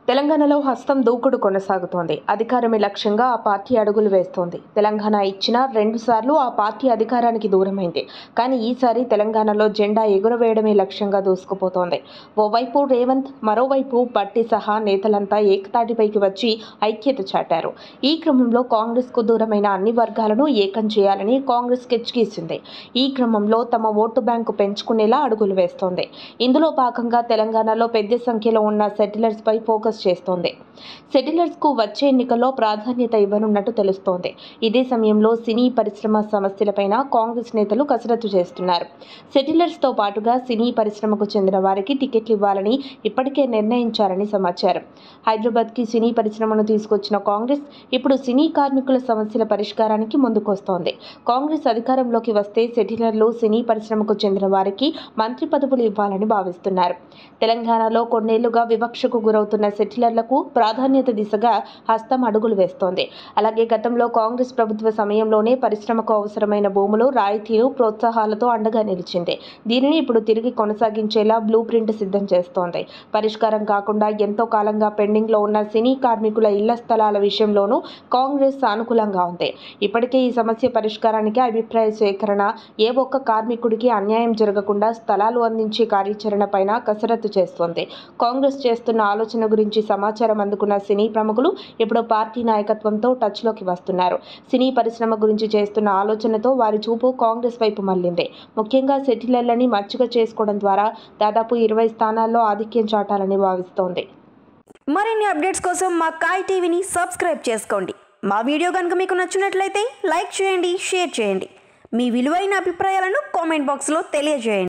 తెలంగాణలో హస్తం దూకుడు కొనసాగుతోంది అధికారమే లక్ష్యంగా ఆ పార్టీ అడుగులు వేస్తోంది తెలంగాణ ఇచ్చిన రెండు సార్లు ఆ పార్టీ అధికారానికి దూరమైంది కానీ ఈసారి తెలంగాణలో జెండా ఎగురవేయడమే లక్ష్యంగా దూసుకుపోతోంది ఓవైపు రేవంత్ మరోవైపు పట్టి సహా నేతలంతా ఏకతాటిపైకి వచ్చి ఐక్యత చాటారు ఈ క్రమంలో కాంగ్రెస్కు దూరమైన అన్ని వర్గాలను ఏకం చేయాలని కాంగ్రెస్ స్కెచ్ గీసింది ఈ క్రమంలో తమ ఓటు బ్యాంకు పెంచుకునేలా అడుగులు వేస్తోంది ఇందులో భాగంగా తెలంగాణలో పెద్ద సంఖ్యలో ఉన్న సెటిలర్స్ పై ఫోకస్ చేస్తోంది సెటిలర్స్ కు వచ్చే ఎన్నికల్లో ప్రాధాన్యత ఇవ్వనున్నట్టు తెలుస్తోంది ఇదే సమయంలో సినీ పరిశ్రమ సమస్యలపైన కాంగ్రెస్ నేతలు కసరత్తు చేస్తున్నారు సెటిలర్స్ తో పాటుగా సినీ పరిశ్రమకు చెందిన వారికి టికెట్లు ఇవ్వాలని ఇప్పటికే నిర్ణయించారని సమాచారం హైదరాబాద్ కి సినీ పరిశ్రమను తీసుకొచ్చిన కాంగ్రెస్ ఇప్పుడు సినీ కార్మికుల సమస్యల పరిష్కారానికి ముందుకొస్తోంది కాంగ్రెస్ అధికారంలోకి వస్తే సెటిలర్లు సినీ పరిశ్రమకు చెందిన వారికి మంత్రి పదవులు ఇవ్వాలని భావిస్తున్నారు తెలంగాణలో కొన్నేళ్లుగా వివక్షకు గురవుతున్న సెటిలర్లకు ప్రాధాన్యత దిశగా హస్తం అడుగులు వేస్తోంది అలాగే గతంలో కాంగ్రెస్ ప్రభుత్వ సమయంలోనే పరిశ్రమకు అవసరమైన భూములు రాయితీలు ప్రోత్సాహాలతో అండగా నిలిచింది దీనిని ఇప్పుడు తిరిగి కొనసాగించేలా బ్లూ ప్రింట్ సిద్ధం చేస్తోంది పరిష్కారం కాకుండా ఎంతో కాలంగా పెండింగ్లో ఉన్న సినీ కార్మికుల ఇళ్ల స్థలాల విషయంలోనూ కాంగ్రెస్ సానుకూలంగా ఉంది ఇప్పటికే ఈ సమస్య పరిష్కారానికి అభిప్రాయ సేకరణ ఏ ఒక్క కార్మికుడికి అన్యాయం జరగకుండా స్థలాలు అందించే కార్యాచరణ పైన కసరత్తు చేస్తోంది కాంగ్రెస్ చేస్తున్న ఆలోచన గురించి సమాచారం అందుకున్న సినీ ప్రముఖులు ఇప్పుడు పార్టీ నాయకత్వంతో టచ్లోకి వస్తున్నారు సినీ పరిశ్రమ గురించి చేస్తున్న ఆలోచనతో వారి చూపు కాంగ్రెస్ వైపు మళ్లింది ముఖ్యంగా సెటిలర్లని మచ్చిక చేసుకోవడం ద్వారా దాదాపు ఇరవై స్థానాల్లో ఆధిక్యం చాటాలని భావిస్తోంది మరిన్ని అప్డేట్స్ కోసం మా కాయ్ టీవీని సబ్స్క్రైబ్ చేసుకోండి మా వీడియో కనుక మీకు నచ్చినట్లయితే లైక్ చేయండి షేర్ చేయండి మీ విలువైన అభిప్రాయాలను కామెంట్ బాక్స్లో తెలియజేయండి